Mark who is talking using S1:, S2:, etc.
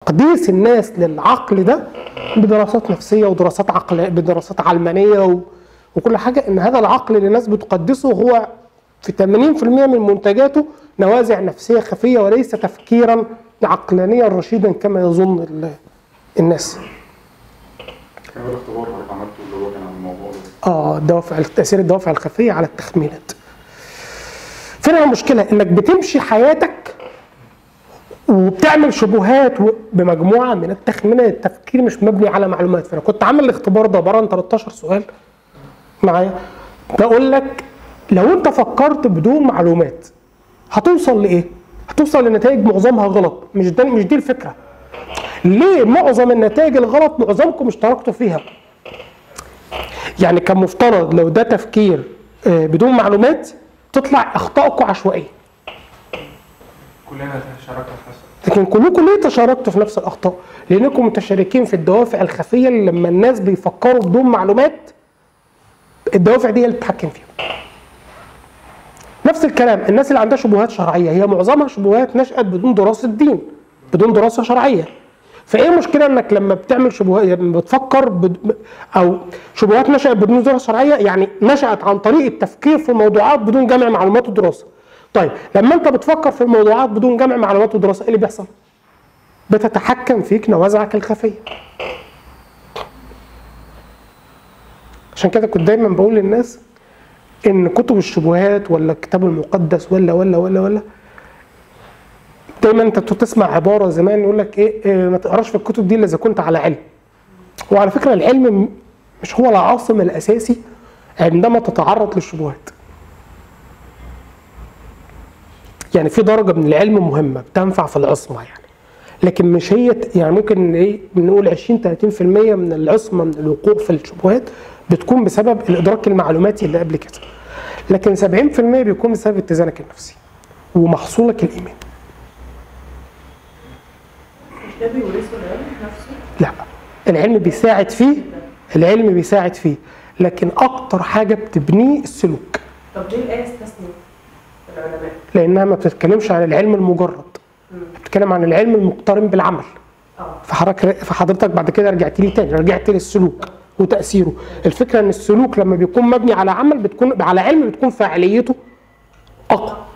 S1: تقديس الناس للعقل ده بدراسات نفسيه ودراسات عقل بدراسات علمانيه و... وكل حاجه ان هذا العقل اللي الناس بتقدسه هو في 80% من منتجاته نوازع نفسيه خفيه وليس تفكيرا عقلانيا رشيدا كما يظن ال- الناس.
S2: كان هو الاختبار حضرتك عملته اللي هو كان عن الموضوع ده
S1: اه الدوافع تاثير الدوافع الخفيه على التخمينات. فين المشكله؟ انك بتمشي حياتك وبتعمل شبهات و- بمجموعه من التخمينات التفكير مش مبني على معلومات فانا كنت عامل الاختبار ده عباره عن 13 سؤال معايا بقول لك لو انت فكرت بدون معلومات هتوصل لايه؟ هتوصل لنتائج معظمها غلط مش ده مش دي الفكره ليه معظم النتائج الغلط معظمكم اشتركتوا فيها يعني كان مفترض لو ده تفكير آه، بدون معلومات تطلع اخطائكم عشوائيه
S3: كلنا شاركنا في نفس
S1: لكن كلكم ليه تشاركتوا في نفس الاخطاء؟ لانكم متشاركين في الدوافع الخفيه اللي لما الناس بيفكروا بدون معلومات الدوافع دي هي اللي بتتحكم فيهم. نفس الكلام الناس اللي عندها شبهات شرعيه هي معظمها شبهات نشأت بدون دراسه دين بدون دراسه شرعيه. فايه المشكله انك لما بتعمل شبهات لما بتفكر بد... او شبهات نشأت بدون دراسه شرعيه يعني نشأت عن طريق التفكير في الموضوعات بدون جمع معلومات ودراسه. طيب لما انت بتفكر في الموضوعات بدون جمع معلومات ودراسه ايه اللي بيحصل؟ بتتحكم فيك نوازعك الخفيه. عشان كده كنت دايما بقول للناس ان كتب الشبهات ولا الكتاب المقدس ولا ولا ولا ولا دايما انت تسمع عباره زمان يقول لك ايه, إيه ما تقراش في الكتب دي الا اذا كنت على علم. وعلى فكره العلم م- مش هو العاصم الاساسي عندما تتعرض للشبهات. يعني في درجه من العلم مهمه بتنفع في العصمه يعني لكن مش هي يعني ممكن ايه نقول 20 30% من العصمه من الوقوع في الشبهات بتكون بسبب الادراك المعلوماتي اللي قبل كده لكن 70% بيكون بسبب اتزانك النفسي ومحصولك الايمان
S4: مش ده بيورثه العلم نفسه
S1: لا العلم بيساعد فيه العلم بيساعد فيه لكن اكتر حاجه بتبنيه السلوك
S4: طب ليه الآية استثنت العلماء؟
S1: لانها ما بتتكلمش عن العلم المجرد بتتكلم عن العلم المقترن بالعمل
S4: اه
S1: فحضرتك فحضرتك بعد كده رجعت لي تاني رجعت للسلوك وتاثيره الفكره ان السلوك لما بيكون مبني على عمل بتكون على علم بتكون فاعليته اقوى